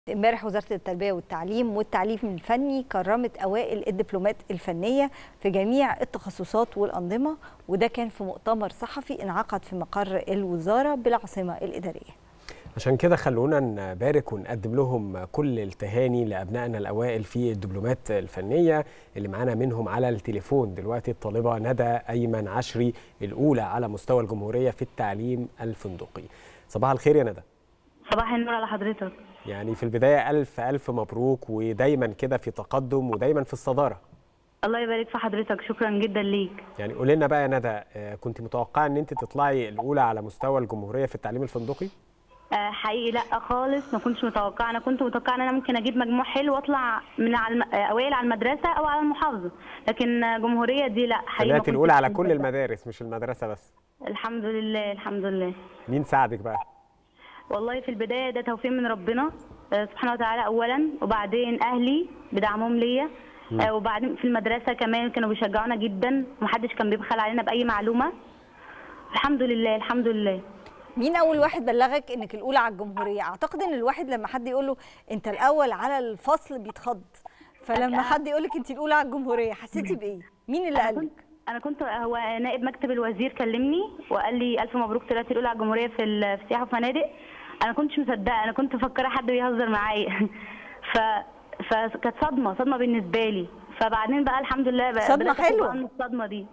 امبارح وزاره التربيه والتعليم والتعليم الفني كرمت اوائل الدبلومات الفنيه في جميع التخصصات والانظمه وده كان في مؤتمر صحفي انعقد في مقر الوزاره بالعاصمه الاداريه. عشان كده خلونا نبارك ونقدم لهم كل التهاني لابنائنا الاوائل في الدبلومات الفنيه اللي معانا منهم على التليفون دلوقتي الطالبه ندى ايمن عشري الاولى على مستوى الجمهوريه في التعليم الفندقي. صباح الخير يا ندى. صباح النور على حضرتك. يعني في البداية ألف ألف مبروك ودايما كده في تقدم ودايما في الصدارة الله يبارك في حضرتك شكرا جدا ليك يعني قول لنا بقى يا ندى كنت متوقعة أن أنت تطلعي الأولى على مستوى الجمهورية في التعليم الفندقي؟ آه حقيقي لا خالص ما كنتش متوقعه انا كنت متوقعه ان انا ممكن اجيب مجموع حلو واطلع من على الم... اوائل على المدرسه او على المحافظه لكن جمهوريه دي لا حقيقي طلعتي الاولى على كل المدارس مش المدرسه بس الحمد لله الحمد لله مين ساعدك بقى والله في البدايه ده توفيق من ربنا سبحانه وتعالى اولا وبعدين اهلي بدعمهم ليا آه وبعدين في المدرسه كمان كانوا بيشجعونا جدا ومحدش كان بيبخل علينا باي معلومه الحمد لله الحمد لله مين اول واحد بلغك انك الاولى على الجمهوريه اعتقد ان الواحد لما حد يقول له انت الاول على الفصل بيتخض فلما حد يقول لك انت الاولى على الجمهوريه حسيتي بايه مين اللي قال لك انا كنت هو نائب مكتب الوزير كلمني وقال لي الف مبروك طلعتي الاولى على الجمهوريه في السياحه وفنادق انا كنتش مصدقه انا كنت مفكره حد بيهزر معايا ف فكانت صدمه صدمه بالنسبه لي فبعدين بقى الحمد لله بقى صدمه حلوه الصدمه دي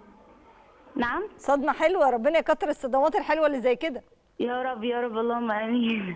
نعم صدمه حلوه ربنا يكتر الصدمات الحلوه اللي زي كده يا رب يا رب اللهم امين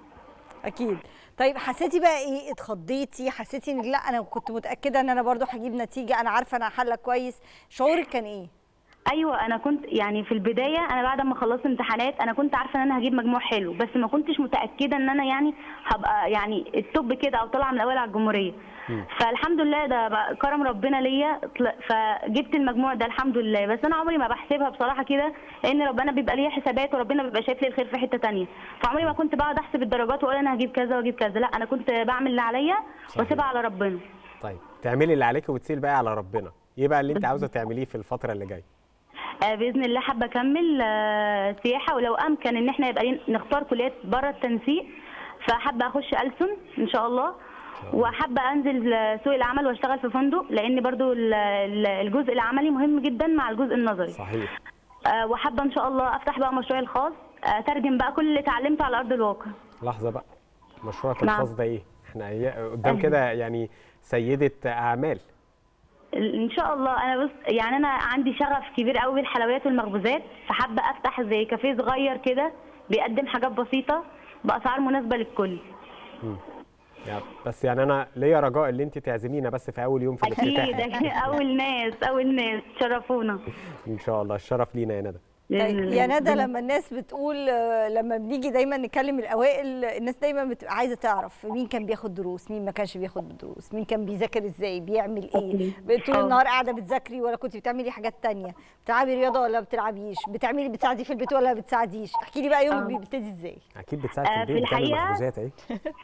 اكيد طيب حسيتي بقى ايه اتخضيتي حسيتي انك لا انا كنت متاكده ان انا برضو هجيب نتيجه انا عارفه انا حله كويس شعورك كان ايه ايوه انا كنت يعني في البدايه انا بعد ما خلصت امتحانات انا كنت عارفه ان انا هجيب مجموع حلو بس ما كنتش متاكده ان انا يعني هبقى يعني التوب كده او طالعه من الاول على الجمهوريه فالحمد لله ده كرم ربنا ليا فجبت المجموع ده الحمد لله بس انا عمري ما بحسبها بصراحه كده لان ربنا بيبقى ليه حسابات وربنا بيبقى شايف لي الخير في حته ثانيه فعمري ما كنت بقعد احسب الدرجات واقول انا هجيب كذا واجيب كذا لا انا كنت بعمل اللي عليا واسيبها على ربنا طيب تعملي اللي عليكي وتسيبي بقى على ربنا ايه بقى اللي انت عاوزه تعمليه في الفتره اللي جايه باذن الله حابه اكمل سياحه ولو امكن ان احنا يبقى نختار كليات بره التنسيق فحابه اخش ألسن ان شاء الله وحابه انزل سوق العمل واشتغل في فندق لان برضو الجزء العملي مهم جدا مع الجزء النظري صحيح وحابه ان شاء الله افتح بقى مشروعي الخاص اترجم بقى كل اللي اتعلمته على ارض الواقع لحظه بقى مشروعك الخاص ده ايه احنا قدام كده يعني سيده اعمال ان شاء الله انا بص يعني انا عندي شغف كبير قوي بالحلويات والمخبوزات فحابه افتح زي كافيه صغير كده بيقدم حاجات بسيطه باسعار مناسبه للكل امم يعني بس يعني انا ليا رجاء اللي انت تعزمينا بس في اول يوم في الافتتاح اكيد اول ناس اول ناس تشرفونا ان شاء الله الشرف لينا يا ندى طيب يا ندى لما الناس بتقول لما بنيجي دايما نكلم الاوائل الناس دايما بتبقى عايزه تعرف مين كان بياخد دروس مين ما كانش بياخد دروس مين كان بيذاكر ازاي بيعمل ايه طول النهار قاعده بتذاكري ولا كنت بتعملي حاجات تانية بتلعبي رياضه ولا ما بتلعبيش بتعملي بتساعدي في البيت ولا ما بتساعديش احكي لي بقى يومك بيبتدي ازاي اكيد بتساعدي في البيت بتعمل مخبوزات اهي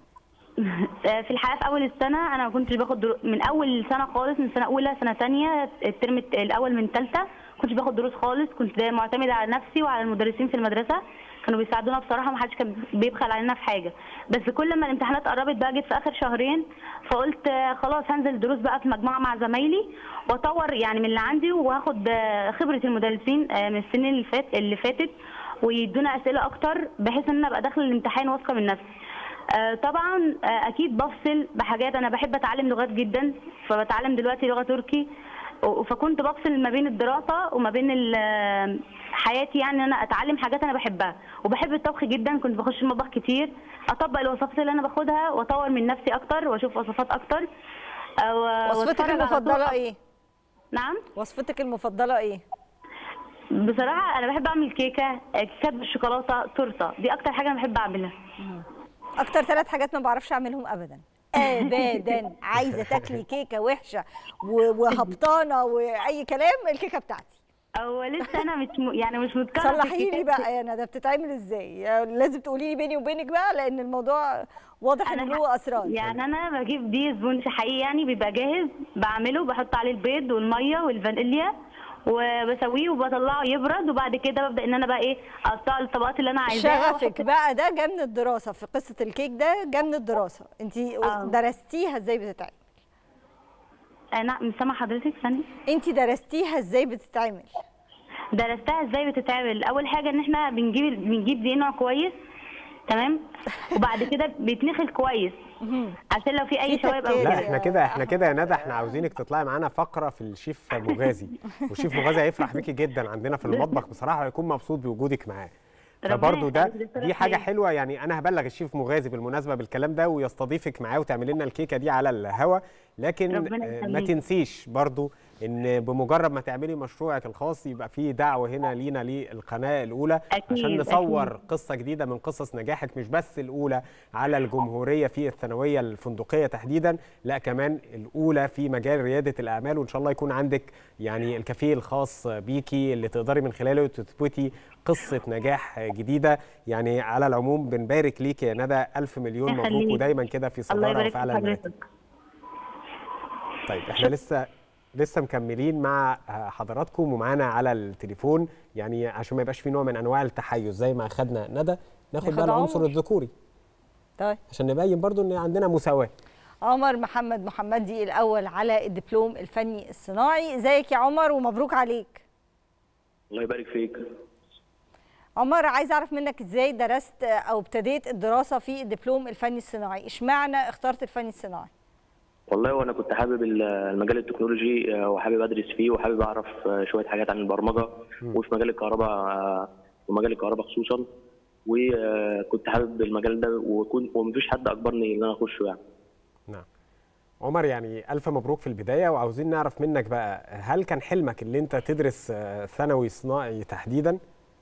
في الحقيقه في اول السنه انا ما كنتش باخد درو... من اول سنه خالص من سنه اولى سنه ثانيه الترم الاول من ثالثه كنتش باخد دروس خالص كنت معتمده على نفسي وعلى المدرسين في المدرسه كانوا بيساعدونا بصراحه ما حدش كان بيبخل علينا في حاجه بس كل ما الامتحانات قربت بقى جيت في اخر شهرين فقلت خلاص هنزل دروس بقى في مجموعه مع زمايلي واطور يعني من اللي عندي وهاخد خبره المدرسين من السنين اللي فات اللي فاتت ويدونا اسئله اكتر بحيث ان انا ابقى داخل الامتحان واثقه من نفسي طبعا اكيد بفصل بحاجات انا بحب اتعلم لغات جدا فبتعلم دلوقتي لغه تركي فكنت بفصل ما بين الدراسه وما بين حياتي يعني ان انا اتعلم حاجات انا بحبها وبحب الطبخ جدا كنت بخش المطبخ كتير اطبق الوصفات اللي انا باخدها واطور من نفسي اكتر واشوف وصفات اكتر وصفتك المفضله ايه نعم وصفتك المفضله ايه بصراحه انا بحب اعمل كيكه كيكات بالشوكولاته تورته دي اكتر حاجه انا بحب اعملها اكتر ثلاث حاجات ما بعرفش اعملهم ابدا ابدا عايزه تاكلي كيكه وحشه وهبطانه واي كلام الكيكه بتاعتي هو لسه انا مش م... يعني مش متكرر صلحي لي بقى يا ندى بتتعمل ازاي لازم تقولي لي بيني وبينك بقى لان الموضوع واضح ان له اسرار يعني انا بجيب دي سبونج حقيقي يعني بيبقى جاهز بعمله بحط عليه البيض والميه والفانيليا وبسويه وبطلعه يبرد وبعد كده ببدا ان انا بقى ايه اقطع الطبقات اللي انا عايزاها شغفك بقى ده جه من الدراسه في قصه الكيك ده جه من الدراسه انت آه. درستيها ازاي بتتعمل انا مش سامعه حضرتك ثانيه انت درستيها ازاي بتتعمل درستها ازاي بتتعمل اول حاجه ان احنا بنجيب بنجيب دي نوع كويس تمام وبعد كده بيتنخل كويس عشان لو في اي في شوائب او تكات. لا كده احنا كده احنا كده يا ندى احنا عاوزينك تطلعي معانا فقره في الشيف مغازي والشيف مغازي هيفرح بيكي جدا عندنا في المطبخ بصراحه هيكون مبسوط بوجودك معاه ربنا فبرضه ده يخليك، ده دي شرف حاجه ليا. حلوه يعني انا هبلغ الشيف مغازي بالمناسبه بالكلام ده ويستضيفك معاه وتعمل لنا الكيكه دي على الهوا لكن ربنا آه، ما يخليك. تنسيش برضه ان بمجرد ما تعملي مشروعك الخاص يبقى في دعوه هنا لينا للقناه الاولى أكيد، عشان نصور أكيد. قصه جديده من قصص نجاحك مش بس الاولى على الجمهوريه في الثانويه الفندقيه تحديدا لا كمان الاولى في مجال رياده الاعمال وان شاء الله يكون عندك يعني الكافيه الخاص بيكي اللي تقدري من خلاله تثبتي قصه نجاح جديده يعني على العموم بنبارك ليك يا ندى الف مليون مبروك يخليك. ودايما كده في الله صداره يبارك وفي في اعلى المراتب حضرتك طيب احنا لسه لسه مكملين مع حضراتكم ومعانا على التليفون يعني عشان ما يبقاش في نوع من انواع التحيز زي ما اخدنا ندى ناخد ناخد بقى العنصر عمر. الذكوري طيب عشان نبين برضو ان عندنا مساواه عمر محمد محمدي الاول على الدبلوم الفني الصناعي ازيك يا عمر ومبروك عليك الله يبارك فيك عمر عايز اعرف منك ازاي درست او ابتديت الدراسه في الدبلوم الفني الصناعي اشمعنى اخترت الفني الصناعي والله وانا كنت حابب ال- المجال التكنولوجي آه، وحابب ادرس فيه وحابب اعرف آه، شويه حاجات عن البرمجه وفي مجال الكهرباء آه، ومجال الكهرباء خصوصا وكنت حابب المجال ده وكنت ومفيش حد اجبرني ان انا اخشه يعني نعم عمر يعني الف مبروك في البدايه وعاوزين نعرف منك بقى هل كان حلمك ان انت تدرس آه، ثانوي صناعي تحديدا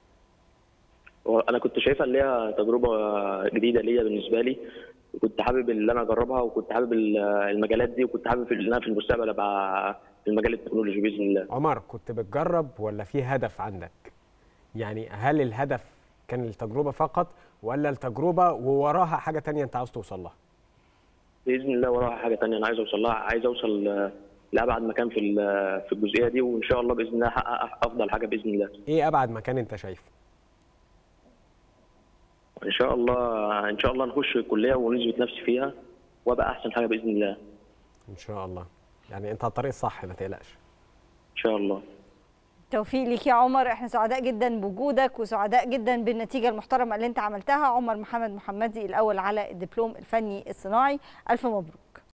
انا كنت شايفها اللي هي تجربه جديده ليا بالنسبه لي وكنت حابب ان انا اجربها وكنت حابب ال- المجالات دي وكنت حابب ان انا في المستقبل ابقى في المجال التكنولوجي باذن الله عمر كنت بتجرب ولا في هدف عندك يعني هل الهدف كان التجربه فقط ولا التجربه ووراها حاجه تانية انت عاوز توصل لها باذن الله وراها حاجه تانية انا عايز اوصل لها عايز اوصل آه، لابعد مكان في ال- في الجزئيه دي وان شاء الله باذن الله احقق افضل حاجه باذن الله ايه ابعد مكان انت شايفه ان شاء الله ان شاء الله نخش الكليه ونثبت نفسي فيها وابقى احسن حاجه باذن الله ان شاء الله يعني انت على الطريق الصح ما تقلقش ان شاء الله توفيق ليك يا عمر احنا سعداء جدا بوجودك وسعداء جدا بالنتيجه المحترمه اللي انت عملتها عمر محمد محمدي الاول على الدبلوم الفني الصناعي الف مبروك